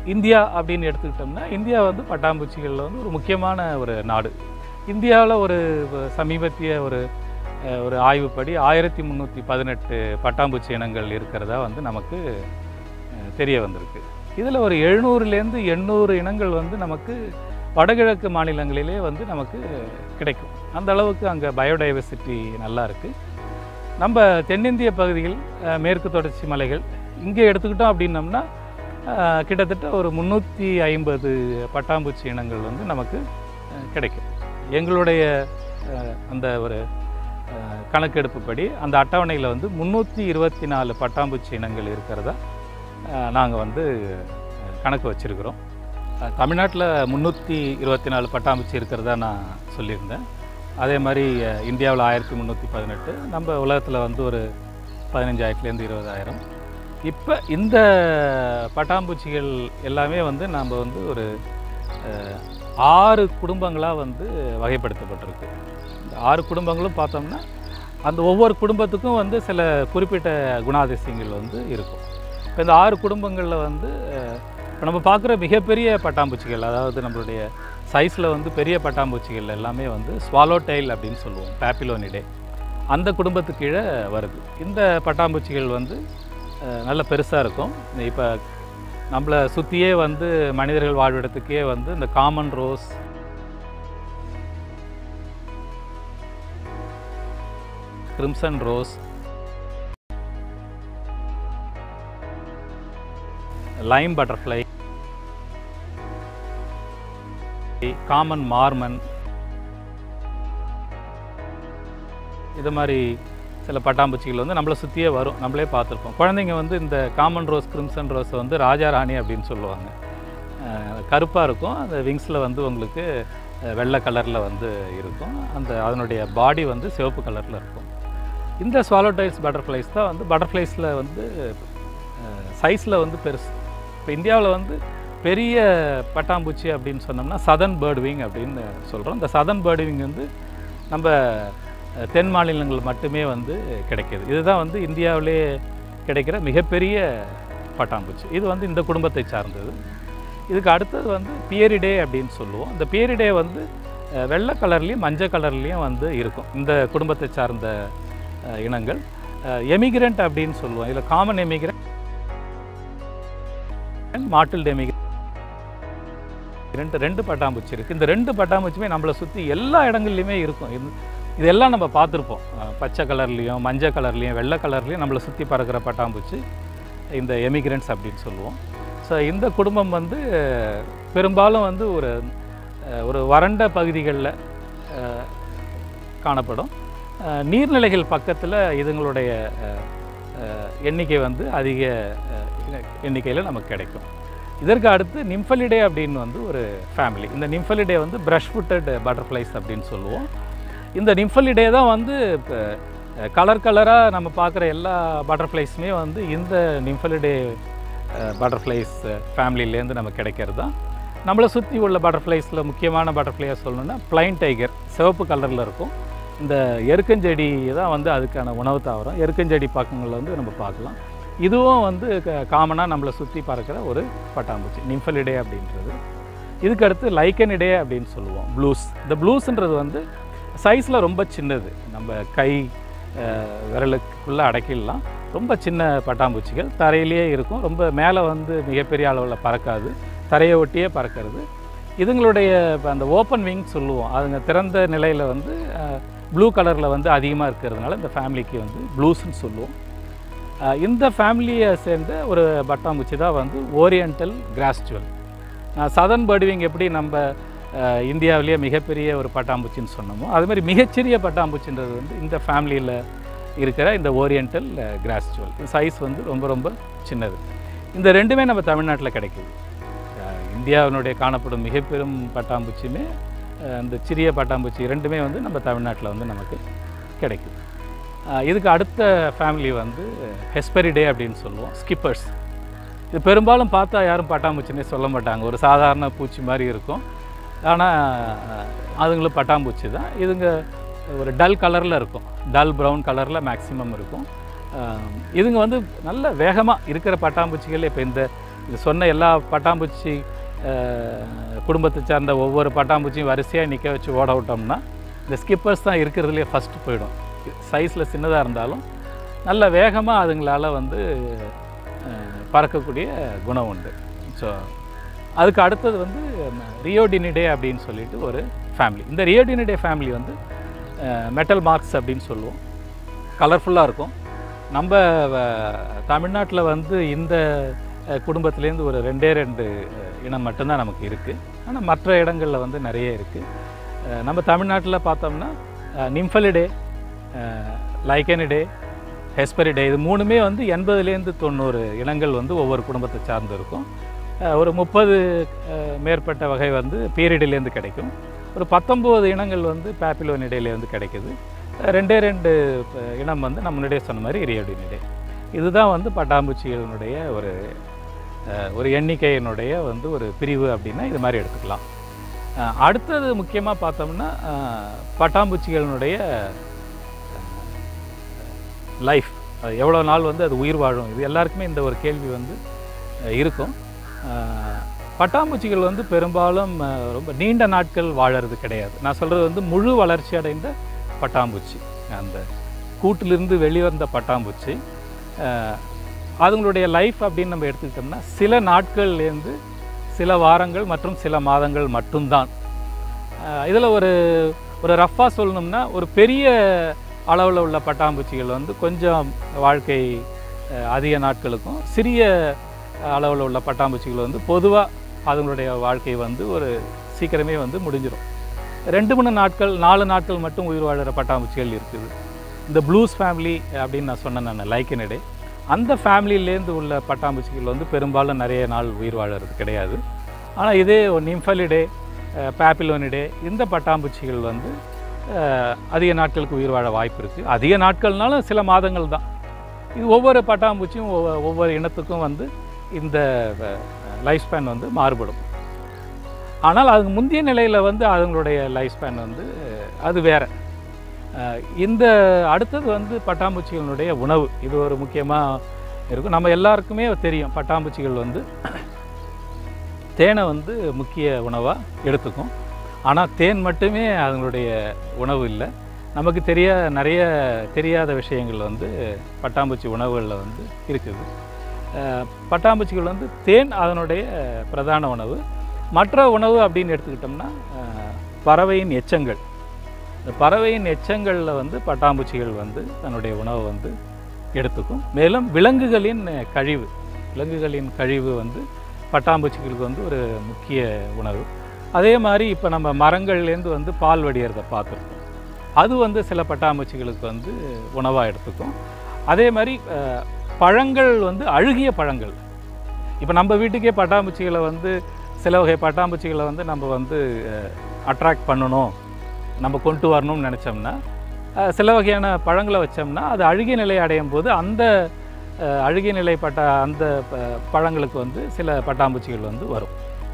India அப்படின்னு எடுத்துக்கிட்டோம்னா India வந்து பட்டாம்பூச்சிகளில் வந்து ஒரு முக்கியமான ஒரு நாடு இந்தியாவில் ஒரு வ- சமீபத்திய ஒரு அஹ், ஒரு ஆய்வுப்படி ஆயிரத்தி முந்நூற்றி பதினெட்டு பட்டாம்பூச்சி இனங்கள் இருக்கிறதா வந்து நமக்கு அஹ், தெரிய வந்திருக்கு இதில் ஒரு எழுநூறுலேருந்து எண்ணூறு இனங்கள் வந்து நமக்கு வடகிழக்கு மாநிலங்களிலே வந்து நமக்கு கிடைக்கும் அந்த அளவுக்கு அங்கே பயோடைவர்சிட்டி நல்லா இருக்குது நம்ம தென்னிந்திய பகுதியில் அஹ், மேற்கு தொடர்ச்சி மலைகள் இங்கே எடுத்துக்கிட்டோம் அப்படின்னம்னா அஹ், கிட்டத்தட்ட ஒரு முந்நூற்றி ஐம்பது பட்டாம்பூச்சி இனங்கள் வந்து நமக்கு அஹ், கிடைக்கும் எங்களுடைய அஹ், அந்த ஒரு அஹ், கணக்கெடுப்புப்படி அந்த அட்டவணையில் வந்து முந்நூற்றி இருபத்தி நாலு பட்டாம்பூச்சி இனங்கள் இருக்கிறதா நாங்கள் வந்து அஹ், கணக்கு வச்சுருக்கிறோம் தமிழ்நாட்டில் முந்நூற்றி இருபத்தி நாலு பட்டாம்பூச்சி இருக்கிறதா நான் சொல்லியிருந்தேன் அதே மாதிரி இந்தியாவில் ஆயிரத்தி முந்நூற்றி பதினெட்டு நம்ம உலகத்தில் வந்து ஒரு பதினஞ்சாயிரத்துலேருந்து இருபதாயிரம் இப்போ இந்த பட்டாம்பூச்சிகள் எல்லாமே வந்து நம்ம வந்து ஒரு அஹ், ஆறு குடும்பங்களாக வந்து வகைப்படுத்தப்பட்டிருக்கு இந்த ஆறு குடும்பங்களும் பார்த்தோம்னா அந்த ஒவ்வொரு குடும்பத்துக்கும் வந்து சில குறிப்பிட்ட குணாதிசயங்கள் வந்து இருக்கும் இப்போ இந்த ஆறு குடும்பங்களில் வந்து அஹ், இப்போ நம்ம பார்க்குற மிகப்பெரிய பட்டாம்பூச்சிகள் அதாவது நம்மளுடைய சைஸில் வந்து பெரிய பட்டாம்பூச்சிகள் எல்லாமே வந்து ஸ்வாலோ டெயில் அப்படின்னு சொல்லுவோம் பேப்பிலோனிடே அந்த குடும்பத்துக்கு கீழே வருது இந்த பட்டாம்பூச்சிகள் வந்து அஹ், நல்ல பெருசாக இருக்கும் இப்போ நம்மளை சுற்றியே வந்து மனிதர்கள் வாழ்விடத்துக்கே வந்து இந்த common rose crimson rose lime butterfly common mormon இது மாதிரி சில பட்டாம்பூச்சிகள் வந்து நம்மளை சுற்றியே வரும் நம்மளே பார்த்துருப்போம் குழந்தைங்க வந்து இந்த காமன் ரோஸ் கிரிம்சன் ரோஸை வந்து ராஜா ராணி அப்படின்னு சொல்லுவாங்க கருப்பாக இருக்கும் அந்த விங்ஸில் வந்து உங்களுக்கு அஹ், வெள்ளை கலரில் வந்து இருக்கும் அந்த அதனுடைய பாடி வந்து சிவப்பு கலரில் இருக்கும் இந்த ஸ்வாலோடைல்ஸ் பட்டர்ஃப்ளைஸ் தான் வந்து பட்டர்ஃப்ளைஸில் வந்து சைஸில் வந்து பெருசு இப்போ இந்தியாவில் வந்து பெரிய பட்டாம்பூச்சி அப்படின்னு சொன்னோம்னா சதன் பேர்ட் விங் அப்படின்னு சொல்கிறோம் இந்த சதன் பேர்ட் விங் வந்து நம்ம அஹ், தென் மாநிலங்கள் மட்டுமே வந்து கிடைக்கிது இதுதான் வந்து இந்தியாவிலே கிடைக்கிற மிகப்பெரிய பட்டாம்பூச்சி இது வந்து இந்த குடும்பத்தை சார்ந்தது இதுக்கு அடுத்தது வந்து பியரிடே அப்படின்னு சொல்லுவோம் இந்த பியரிடே வந்து அஹ், வெள்ளை கலர்லேயும் மஞ்சள் கலர்லேயும் வந்து இருக்கும் இந்த குடும்பத்தை சார்ந்த அஹ், இனங்கள் எமிகிரண்ட் அப்படின்னு சொல்லுவோம் இதில் காமன் எமிகிரண்ட் மாட்டில் எமிகிரண்ட் ரெண்டு ரெண்டு பட்டாம்பூச்சி இருக்குது இந்த ரெண்டு பட்டாம்பூச்சியுமே நம்மளை சுற்றி எல்லா இடங்கள்லையுமே இருக்கும் இது இதெல்லாம் நம்ம பார்த்துருப்போம் அஹ், பச்சை கலர்லேயும் மஞ்சள் கலர்லேயும் வெள்ளை கலர்லேயும் நம்மளை சுற்றி பறக்கிற பட்டாம்பூச்சி இந்த எமிகிரண்ட்ஸ் அப்படின்னு சொல்லுவோம் ஸோ இந்த குடும்பம் வந்து அஹ், பெரும்பாலும் வந்து ஒரு அஹ், ஒரு வறண்ட பகுதிகளில் காணப்படும் அஹ், நீர்நிலைகள் பக்கத்தில் இதுங்களுடைய அஹ், அஹ், எண்ணிக்கை வந்து அதிக எண்ணிக்கையில் நமக்கு கிடைக்கும் இதற்கு அடுத்து நிம்ஃபலிடே அப்படின்னு வந்து ஒரு ஃபேமிலி இந்த நிம்ஃபலிடே வந்து ப்ரஷ் ஃபுட்டட் பட்டர்ஃப்ளைஸ் அப்படின்னு சொல்லுவோம் இந்த நிம்ஃபலிடே தான் வந்து இப்போ கலர் கலராக நம்ம பார்க்குற எல்லா பட்டர்ஃப்ளைஸுமே வந்து இந்த நிம்ஃபலிடே பட்டர்ஃப்ளைஸ் ஃபேமிலியிலேருந்து நமக்கு கிடைக்கிறது தான் நம்மளை சுற்றி உள்ள பட்டர்ஃப்ளைஸில் முக்கியமான பட்டர்ஃப்ளையாக சொல்லணும்னா பிளைன் டைகர் சிவப்பு கலரில் இருக்கும் இந்த எருக்கஞ்செடி தான் வந்து அதுக்கான உணவு தாவரம் எருக்கஞ்செடி பக்கங்களில் வந்து நம்ம பார்க்கலாம் இதுவும் வந்து காமனாக நம்மளை சுற்றி பறக்கிற ஒரு பட்டாம்பூச்சி நிம்ஃபலிடே அப்படின்றது இதுக்கு அடுத்து லைக்கனிடே அப்படின்னு சொல்லுவோம் ப்ளூஸ் இந்த ப்ளூஸ்ன்றது வந்து சைஸில் ரொம்ப சின்னது நம்ம கை அஹ், விரலுக்குள்ளே அடக்கிடலாம் ரொம்ப சின்ன பட்டாம்பூச்சிகள் தரையிலேயே இருக்கும் ரொம்ப மேலே வந்து மிகப்பெரிய அளவில் பறக்காது தரையை ஒட்டியே பறக்கிறது இதுங்களுடைய இப்ப அந்த ஓப்பன் விங் சொல்லுவோம் அதுங்க திறந்த நிலையில் வந்து ப்ளூ கலரில் வந்து அதிகமாக இருக்கிறதுனால இந்த ஃபேமிலிக்கு வந்து ப்ளூஸ்ன்னு சொல்லுவோம் அஹ், இந்த ஃபேமிலியை சேர்ந்த ஒரு பட்டாம்பூச்சி தான் வந்து ஓரியண்டல் கிராஸ்டுவல் சதன் பேர்டுவிங் எப்படி நம்ம அஹ், இந்தியாவிலேயே மிகப்பெரிய ஒரு பட்டாம்பூச்சின்னு சொன்னோமோ அது மாதிரி மிகச்சிறிய பட்டாம்பூச்சின்றது வந்து இந்த ஃபேமிலியில் இருக்கிற இந்த ஓரியண்டல் கிராஸ்டுவல் சைஸ் வந்து ரொம்ப ரொம்ப சின்னது இந்த ரெண்டுமே நம்ம தமிழ்நாட்டில் கிடைக்குது அஹ், இந்தியாவினுடைய காணப்படும் மிகப்பெரும் பட்டாம்பூச்சியுமே அஹ், அந்த சிறிய பட்டாம்பூச்சி ரெண்டுமே வந்து நம்ம தமிழ்நாட்டில் வந்து நமக்கு கிடைக்குது அஹ், இதுக்கு அடுத்த ஃபேமிலி வந்து ஹெஸ்பெரிடே அப்படின்னு சொல்லுவோம் ஸ்கிப்பர்ஸ் இது பெரும்பாலும் பார்த்தா யாரும் பட்டாம்பூச்சினே சொல்ல மாட்டாங்க ஒரு சாதாரண பூச்சி மாதிரி இருக்கும் ஆனால் அதுங்களும் பட்டாம்பூச்சி தான் இதுங்க ஒரு டல் கலரில் இருக்கும் டல் ப்ரௌன் கலரில் மேக்ஸிமம் இருக்கும் அஹ் இதுங்க வந்து நல்ல வேகமாக இருக்கிற பட்டாம்பூச்சிகள் இப்போ இந்த இது சொன்ன எல்லா பட்டாம்பூச்சி அஹ், குடும்பத்தை சார்ந்த ஒவ்வொரு பட்டாம்பூச்சியும் வரிசையாக நிற்க வச்சு ஓட விட்டோம்னா இந்த ஸ்கிப்பர்ஸ் தான் இருக்கிறதுலே ஃபஸ்ட்டு போயிடும் சைஸில் சின்னதாக இருந்தாலும் நல்ல வேகமாக அதுங்களால வந்து அஹ், பறக்கக்கூடிய குணம் உண்டு ஸோ அதுக்கு அடுத்தது வந்து ரியோடினிடே அப்படின்னு சொல்லிட்டு ஒரு ஃபேமிலி இந்த ரியோடினிடே ஃபேமிலி வந்து மெட்டல் மார்க்ஸ் அப்படின்னு சொல்லுவோம் கலர்ஃபுல்லாக இருக்கும் நம்ம தமிழ்நாட்டில் வந்து இந்த அஹ், குடும்பத்துலேருந்து ஒரு ரெண்டே ரெண்டு அஹ், இனம் மட்டும்தான் நமக்கு இருக்குது ஆனால் மற்ற இடங்களில் வந்து நிறைய இருக்குது நம்ம தமிழ்நாட்டில் பார்த்தோம்னா நிம்ஃபலிடே லைக்கனிடே ஹெஸ்பரிடே இது மூணுமே வந்து எண்பதுலேருந்து தொண்ணூறு இனங்கள் வந்து ஒவ்வொரு குடும்பத்தை சார்ந்து இருக்கும் அஹ், ஒரு முப்பது மேற்பட்ட வகை வந்து பீரியடிலேருந்து கிடைக்கும் ஒரு பத்தொம்போது இனங்கள் வந்து பேப்பிலோனிடையிலேருந்து கிடைக்குது அஹ், ரெண்டே ரெண்டு அஹ், இனம் வந்து நம்ம முன்னாடியே சொன்ன மாதிரி ரியோடினிடே இதுதான் வந்து பட்டாம்பூச்சிகளினுடைய ஒரு அஹ், ஒரு எண்ணிக்கையினுடைய வந்து ஒரு பிரிவு அப்படின்னா இது மாதிரி எடுத்துக்கலாம் அஹ், அடுத்தது முக்கியமாக பார்த்தோம்னா அஹ், பட்டாம்பூச்சிகளினுடைய லைஃப் எவ்வளோ நாள் வந்து அது உயிர் வாழும் இது எல்லாருக்குமே இந்த ஒரு கேள்வி வந்து அஹ், இருக்கும் அஹ், பட்டாம்பூச்சிகள் வந்து பெரும்பாலும் அஹ், ரொம்ப நீண்ட நாட்கள் வாழறது கிடையாது நான் சொல்கிறது வந்து முழு வளர்ச்சி அடைந்த பட்டாம்பூச்சி அந்த கூட்டிலிருந்து வெளிவந்த பட்டாம்பூச்சி அஹ், அதுங்களுடைய லைஃப் அப்படின்னு நம்ம எடுத்துக்கிட்டோம்னா சில நாட்கள்லேருந்து சில வாரங்கள் மற்றும் சில மாதங்கள் மட்டும்தான் இதில் ஒரு ஒரு ரஃப்பாக சொல்லணும்னா ஒரு பெரிய அளவில் உள்ள பட்டாம்பூச்சிகள் வந்து கொஞ்சம் வாழ்க்கை அஹ், அதிக நாட்களுக்கும் சிறிய அளவில் உள்ள பட்டாம்பூச்சிகள் வந்து பொதுவாக அதுங்களுடைய வாழ்க்கை வந்து ஒரு சீக்கிரமே வந்து முடிஞ்சிடும் ரெண்டு மூணு நாட்கள் நாலு நாட்கள் மட்டும் உயிர் வாழுற பட்டாம்பூச்சிகள் இருக்குது இந்த ப்ளூஸ் ஃபேமிலி அப்படின்னு நான் சொன்னேன் நான் லைக்கனிடே அந்த ஃபேமிலியிலேருந்து உள்ள பட்டாம்பூச்சிகள் வந்து பெரும்பாலும் நிறைய நாள் உயிர் வாழறது கிடையாது ஆனால் இதே நிம்ஃபலிடே பேப்பிலோனிடே இந்த பட்டாம்பூச்சிகள் வந்து அஹ், அதிக நாட்களுக்கு உயிர் வாழ வாய்ப்பு இருக்குது அதிக நாட்கள்னாலும் சில மாதங்கள் தான் இது ஒவ்வொரு பட்டாம்பூச்சியும் ஒவ்வொ- ஒவ்வொரு இனத்துக்கும் வந்து இந்த லைஃப் ஸ்பேன் வந்து மாறுபடும் ஆனால் அதுக்கு முந்தைய நிலையில் வந்து அதுங்களுடைய லைஃப் ஸ்பேன் வந்து அது வேறு இந்த அடுத்தது வந்து பட்டாம்பூச்சிகளுடைய உணவு இது ஒரு முக்கியமாக இருக்கும் நம்ம எல்லாருக்குமே தெரியும் பட்டாம்பூச்சிகள் வந்து தேனை வந்து முக்கிய உணவாக எடுத்துக்கும் ஆனால் தேன் மட்டுமே அதனுடைய உணவு இல்லை நமக்கு தெரிய நிறைய தெரியாத விஷயங்கள் வந்து பட்டாம்பூச்சி உணவுகளில் வந்து இருக்குது அஹ், பட்டாம்பூச்சிகள் வந்து தேன் அதனுடைய பிரதான உணவு மற்ற உணவு அப்படின்னு எடுத்துக்கிட்டோம்னா அஹ், பறவையின் எச்சங்கள் இந்த பறவையின் எச்சங்களில் வந்து பட்டாம்பூச்சிகள் வந்து தன்னுடைய உணவை வந்து எடுத்துக்கும் மேலும் விலங்குகளின் அஹ், கழிவு விலங்குகளின் கழிவு வந்து பட்டாம்பூச்சிகளுக்கு வந்து ஒரு முக்கிய உணவு அதே மாதிரி இப்போ நம்ம மரங்கள்லேருந்து வந்து பால் வடிகிறத பார்த்துருக்கோம் அது வந்து சில பட்டாம்பூச்சிகளுக்கு வந்து உணவாக எடுத்துக்கும் அதே மாதிரி அஹ், பழங்கள் வந்து அழுகிய பழங்கள் இப்போ நம்ம வீட்டுக்கே பட்டாம்பூச்சிகளை வந்து சில வகை பட்டாம்பூச்சிகளை வந்து நம்ம வந்து அட்ராக்ட் பண்ணணும் நம்ம கொண்டு வரணும்னு நினச்சோம்னா அஹ், சில வகையான பழங்களை வச்சோம்னா அது அழுகிய நிலை அடையும் போது அந்த அஹ், அழுகிய நிலை பட்ட அந்த ப- பழங்களுக்கு வந்து சில பட்டாம்பூச்சிகள் வந்து வரும்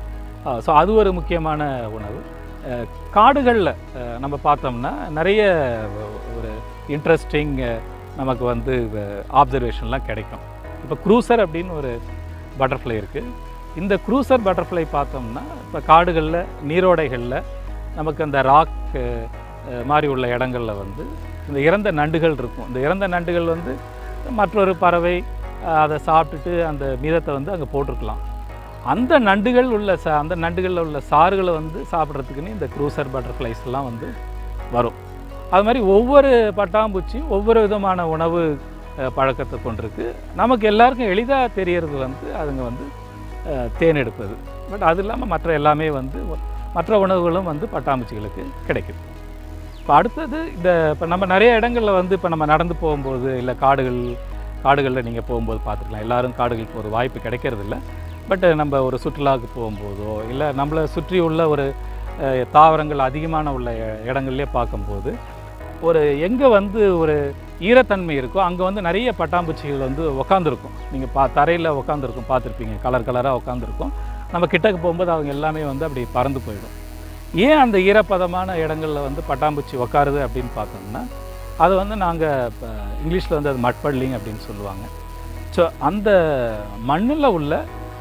ஸோ அது ஒரு முக்கியமான உணவு காடுகளில் நம்ம பார்த்தோம்னா நிறைய ஒரு இன்ட்ரெஸ்டிங் நமக்கு வந்து ஆப்சர்வேஷன்லாம் கிடைக்கும் இப்போ க்ரூசர் அப்படின்னு ஒரு பட்டர்ஃப்ளை இருக்குது இந்த க்ரூசர் பட்டர்ஃப்ளை பார்த்தோம்னா இப்போ காடுகளில் நீரோடைகளில் நமக்கு அந்த ராக் மாதிரி உள்ள இடங்களில் வந்து இந்த இறந்த நண்டுகள் இருக்கும் இந்த இறந்த நண்டுகள் வந்து மற்றொரு பறவை அஹ், அதை சாப்பிட்டுட்டு அந்த மீதத்தை வந்து அங்கே போட்டிருக்கலாம் அந்த நண்டுகள் உள்ள ச அந்த நண்டுகளில் உள்ள சாறுகளை வந்து சாப்பிட்றதுக்குன்னு இந்த க்ரூசர் பட்டர்ஃப்ளைஸ் எல்லாம் வந்து வரும் அது மாதிரி ஒவ்வொரு பட்டாம்பூச்சியும் ஒவ்வொரு விதமான உணவு அஹ், பழக்கத்தை கொண்டிருக்கு நமக்கு எல்லாருக்கும் எளிதாக தெரியறது வந்து அதுங்க வந்து அஹ், தேன் எடுப்பது பட் அது இல்லாமல் மற்ற எல்லாமே வந்து மற்ற உணவுகளும் வந்து பட்டாம்பூச்சிகளுக்கு கிடைக்குது இப்போ அடுத்தது இந்த இப்போ நம்ம நிறைய இடங்களில் வந்து இப்போ நம்ம நடந்து போகும்போது இல்லை காடுகள் காடுகளில் நீங்கள் போகும்போது பார்த்துக்கலாம் எல்லாரும் காடுகளுக்கு ஒரு வாய்ப்பு கிடைக்கிறது இல்ல பட் நம்ம ஒரு சுற்றுலாவுக்கு போகும்போதோ இல்லை நம்மளை சுற்றி உள்ள ஒரு அஹ், தாவரங்கள் அதிகமான உள்ள இ- இடங்கள்லே பார்க்கும்போது ஒரு எங்கே வந்து ஒரு ஈரத்தன்மை இருக்கோ அங்கே வந்து நிறைய பட்டாம்பூச்சிகள் வந்து உக்காந்துருக்கும் நீங்கள் பா தரையில் உக்காந்துருக்கும் பார்த்துருப்பீங்க கலர் கலராக உக்காந்துருக்கும் நம்ம கிட்டக்கு போகும்போது அவங்க எல்லாமே வந்து அப்படி பறந்து போயிடும் ஏன் அந்த ஈரப்பதமான இடங்களில் வந்து பட்டாம்பூச்சி உக்காருது அப்படின்னு பார்த்தோம்னா அது வந்து நாங்கள் இப்போ இங்கிலீஷில் வந்து அது மட்பள்ளிங் அப்படின்னு சொல்லுவாங்க ஸோ அந்த மண்ணில் உள்ள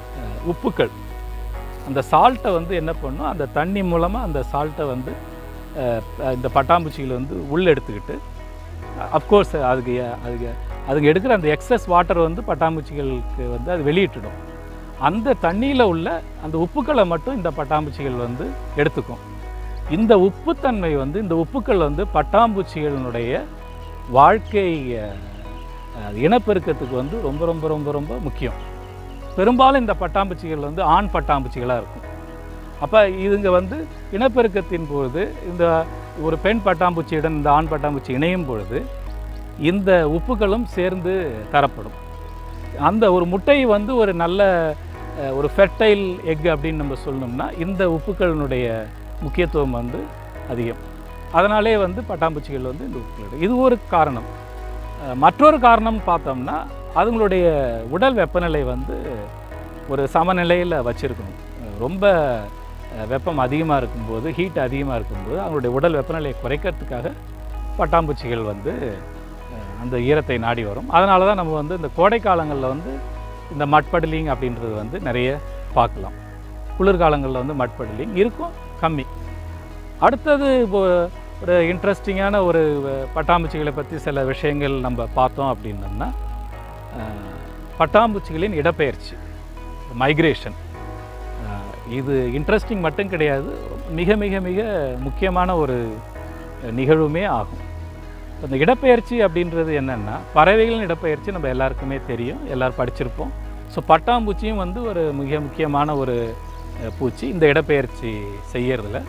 அஹ், உப்புக்கள் அந்த சால்ட்டை வந்து என்ன பண்ணும் அந்த தண்ணி மூலமாக அந்த சால்ட்டை வந்து அஹ், இந்த பட்டாம்பூச்சிகள் வந்து உள்ள எடுத்துக்கிட்டு அஃப்கோர்ஸ் அதுக்கு அதுக்கு அதுக்கு எடுக்கிற அந்த எக்ஸஸ் வாட்டர் வந்து பட்டாம்பூச்சிகளுக்கு வந்து அது வெளியிட்டுடும் அந்த தண்ணியில் உள்ள அந்த உப்புக்களை மட்டும் இந்த பட்டாம்பூச்சிகள் வந்து எடுத்துக்கும் இந்த உப்புத்தன்மை வந்து இந்த உப்புக்கள் வந்து பட்டாம்பூச்சிகளினுடைய வாழ்க்கை அஹ், இனப்பெருக்கத்துக்கு வந்து ரொம்ப ரொம்ப ரொம்ப ரொம்ப முக்கியம் பெரும்பாலும் இந்த பட்டாம்பூச்சிகள் வந்து ஆண் பட்டாம்பூச்சிகளாக இருக்கும் அப்போ இதுங்க வந்து இனப்பெருக்கத்தின் பொழுது இந்த ஒரு பெண் பட்டாம்பூச்சியுடன் இந்த ஆண் பட்டாம்பூச்சி இணையும் பொழுது இந்த உப்புகளும் சேர்ந்து தரப்படும் அந்த ஒரு முட்டை வந்து ஒரு நல்ல அஹ், ஒரு ஃபெர்டைல் எக் அப்படின்னு நம்ம சொல்லணும்னா இந்த உப்புக்களினுடைய முக்கியத்துவம் வந்து அதிகம் அதனாலே வந்து பட்டாம்பூச்சிகள் வந்து இந்த உப்புக்கள் இது ஒரு காரணம் அஹ், மற்றொரு காரணம் பார்த்தோம்னா அதுங்களுடைய உடல் வெப்பநிலை வந்து ஒரு சமநிலையில் வச்சுருக்கணும் ரொம்ப அஹ், வெப்பம் அதிகமாக இருக்கும்போது ஹீட் அதிகமாக இருக்கும்போது அவங்களுடைய உடல் வெப்பநிலையை குறைக்கிறதுக்காக பட்டாம்பூச்சிகள் வந்து அஹ், அந்த ஈரத்தை நாடி வரும் அதனால தான் நம்ம வந்து இந்த கோடை காலங்களில் வந்து இந்த மட்படலிங் அப்படின்றது வந்து நிறைய பார்க்கலாம் குளிர்காலங்களில் வந்து மட்படலிங் இருக்கும் கம்மி அடுத்தது இப்போ ஒரு இன்ட்ரெஸ்டிங்கான ஒரு அஹ், பட்டாம்பூச்சிகளை பற்றி சில விஷயங்கள் நம்ம பார்த்தோம் அப்படின்னோம்னா அஹ், பட்டாம்பூச்சிகளின் இடப்பெயர்ச்சி மைக்ரேஷன் இது இன்ட்ரெஸ்டிங் மட்டும் கிடையாது மிக மிக மிக முக்கியமான ஒரு நிகழ்வுமே ஆகும் இப்ப இந்த இடப்பெயர்ச்சி அப்படின்றது என்னென்னா பறவைகளின் இடப்பெயர்ச்சி நம்ம எல்லாருக்குமே தெரியும் எல்லாரும் படிச்சிருப்போம் ஸோ பட்டாம்பூச்சியும் வந்து ஒரு மிக முக்கியமான ஒரு அஹ், பூச்சி இந்த இடப்பெயர்ச்சி செய்யறதுல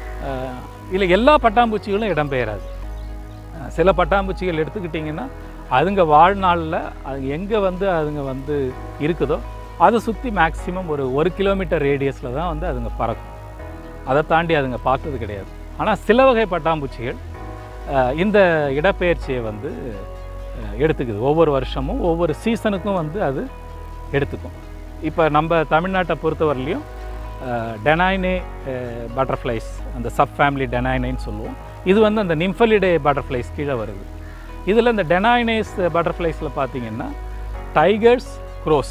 இல்லை எல்லா பட்டாம்பூச்சிகளும் இடம்பெயராது அஹ், சில பட்டாம்பூச்சிகள் எடுத்துக்கிட்டிங்கன்னா அதுங்க வாழ்நாளில் அது எங்கே வந்து அதுங்க வந்து இருக்குதோ அதை சுற்றி மேக்ஸிமம் ஒரு ஒரு கிலோமீட்டர் ரேடியஸில் தான் வந்து அதுங்க பறக்கும் அதை தாண்டி அதுங்க பார்த்தது கிடையாது ஆனால் சில வகை பட்டாம்பூச்சிகள் அஹ், இந்த இடப்பெயர்ச்சியை வந்து அஹ், எடுத்துக்குது ஒவ்வொரு வருஷமும் ஒவ்வொரு சீசனுக்கும் வந்து அது எடுத்துக்கும் இப்போ நம்ம தமிழ்நாட்டை பொறுத்தவரையிலையும் டெனாய்னே பட்டர்ஃப்ளைஸ் அந்த சப் ஃபேமிலி டெனாய்னேன்னு சொல்லுவோம் இது வந்து அந்த நிம்ஃபலிடே பட்டர்ஃப்ளைஸ் கீழே வருது இதில் இந்த டெனாய்னேஸ் பட்டர்ஃப்ளைஸில் பார்த்தீங்கன்னா டைகர்ஸ் க்ரோஸ்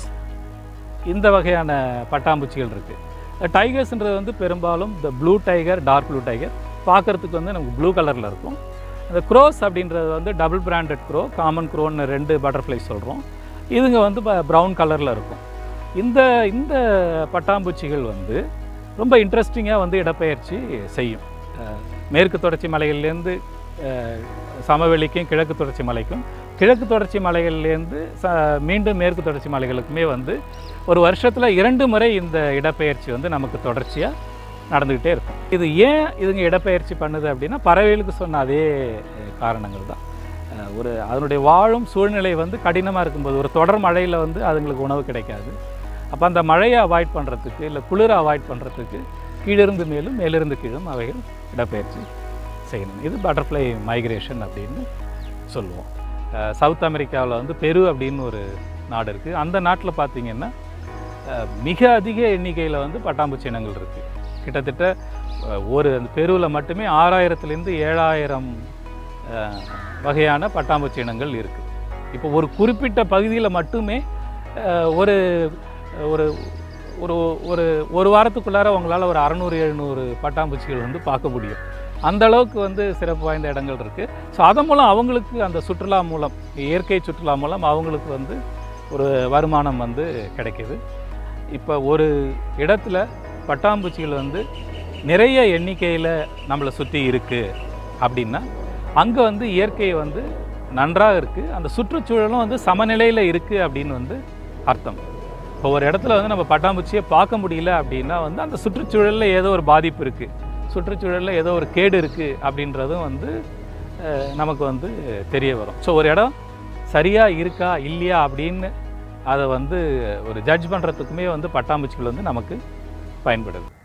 இந்த வகையான பட்டாம்பூச்சிகள் இருக்குது டைகர்ஸ்ன்றது வந்து பெரும்பாலும் இந்த blue tiger dark blue tiger பார்க்குறதுக்கு வந்து நமக்கு ப்ளூ கலரில் இருக்கும் அந்த க்ரோஸ் அப்படின்றது வந்து டபுள் பிராண்டட் க்ரோ காமன் க்ரோன்னு ரெண்டு பட்டர்ஃப்ளைஸ் சொல்கிறோம் இதுங்க வந்து ப்ரௌன் கலரில் இருக்கும் இந்த இந்த பட்டாம்பூச்சிகள் வந்து ரொம்ப இன்ட்ரெஸ்டிங்காக வந்து இடப்பெயர்ச்சி செய்யும் அஹ், மேற்கு தொடர்ச்சி மலைகள்லேருந்து அஹ், சமவெளிக்கும் கிழக்கு தொடர்ச்சி மலைக்கும் கிழக்கு தொடர்ச்சி மலைகள்லேருந்து ச மீண்டும் மேற்கு தொடர்ச்சி மலைகளுக்குமே வந்து ஒரு வருஷத்தில் இரண்டு முறை இந்த இடப்பெயர்ச்சி வந்து நமக்கு தொடர்ச்சியாக நடந்துக்கிட்டே இருக்கும் இது ஏன் இதுங்க இடப்பெயர்ச்சி பண்ணுது அப்படின்னா பறவைகளுக்கு சொன்ன அதே அஹ், காரணங்கள் தான் அஹ், ஒரு அதனுடைய வாழும் சூழ்நிலை வந்து கடினமாக இருக்கும்போது ஒரு தொடர் மழையில் வந்து அதுங்களுக்கு உணவு கிடைக்காது அப்போ அந்த மழையை அவாய்ட் பண்ணுறதுக்கு இல்லை குளிரை அவாய்ட் பண்ணுறதுக்கு கீழிருந்து மேலும் மேலிருந்து கீழும் அவைகள் இடப்பெயர்ச்சி செய்யணும் இது பட்டர்ஃப்ளை மைக்ரேஷன் அப்படின்னு சொல்லுவோம் அஹ், சவுத் அமெரிக்காவில் வந்து பெரு அப்படின்னு ஒரு நாடு இருக்குது அந்த நாட்டில் பார்த்தீங்கன்னா அஹ், மிக அதிக எண்ணிக்கையில் வந்து பட்டாம்பூச்சி இனங்கள் இருக்குது கிட்டத்தட்ட அஹ், ஒரு அந்த பெருவில் மட்டுமே ஆறாயிரத்துலேருந்து ஏழாயிரம் அஹ், வகையான பட்டாம்பூச்சி இனங்கள் இருக்குது இப்போ ஒரு குறிப்பிட்ட பகுதியில் மட்டுமே அஹ், ஒரு ஒரு ஒரு ஒரு ஒரு வாரத்துக்குள்ளார உங்களால் ஒரு அறநூறு எழுநூறு பட்டாம்பூச்சிகள் வந்து பார்க்க முடியும் அந்த அளவுக்கு வந்து சிறப்பு வாய்ந்த இடங்கள் இருக்குது ஸோ அதன் மூலம் அவங்களுக்கு அந்த சுற்றுலா மூலம் இயற்கை சுற்றுலா மூலம் அவங்களுக்கு வந்து ஒரு வருமானம் வந்து கிடைக்கிது இப்போ ஒரு இடத்துல பட்டாம்பூச்சிகள் வந்து நிறைய எண்ணிக்கையில் நம்மளை சுற்றி இருக்குது அப்படின்னா அங்கே வந்து இயற்கை வந்து நன்றாக இருக்குது அந்த சுற்றுச்சூழலும் வந்து சமநிலையில் இருக்குது அப்படின்னு வந்து அர்த்தம் இப்போ ஒரு இடத்துல வந்து நம்ம பட்டாம்பூச்சியை பார்க்க முடியல அப்படின்னா வந்து அந்த சுற்றுச்சூழலில் ஏதோ ஒரு பாதிப்பு இருக்குது சுற்றுச்சூழலில் ஏதோ ஒரு கேடு இருக்குது அப்படின்றதும் வந்து அஹ், நமக்கு வந்து தெரிய வரும் ஸோ ஒரு இடம் சரியாக இருக்கா இல்லையா அப்படின்னு அதை வந்து ஒரு ஜட்ஜ் பண்ணுறதுக்குமே வந்து பட்டாம்பூச்சிகள் வந்து நமக்கு பயன்படுது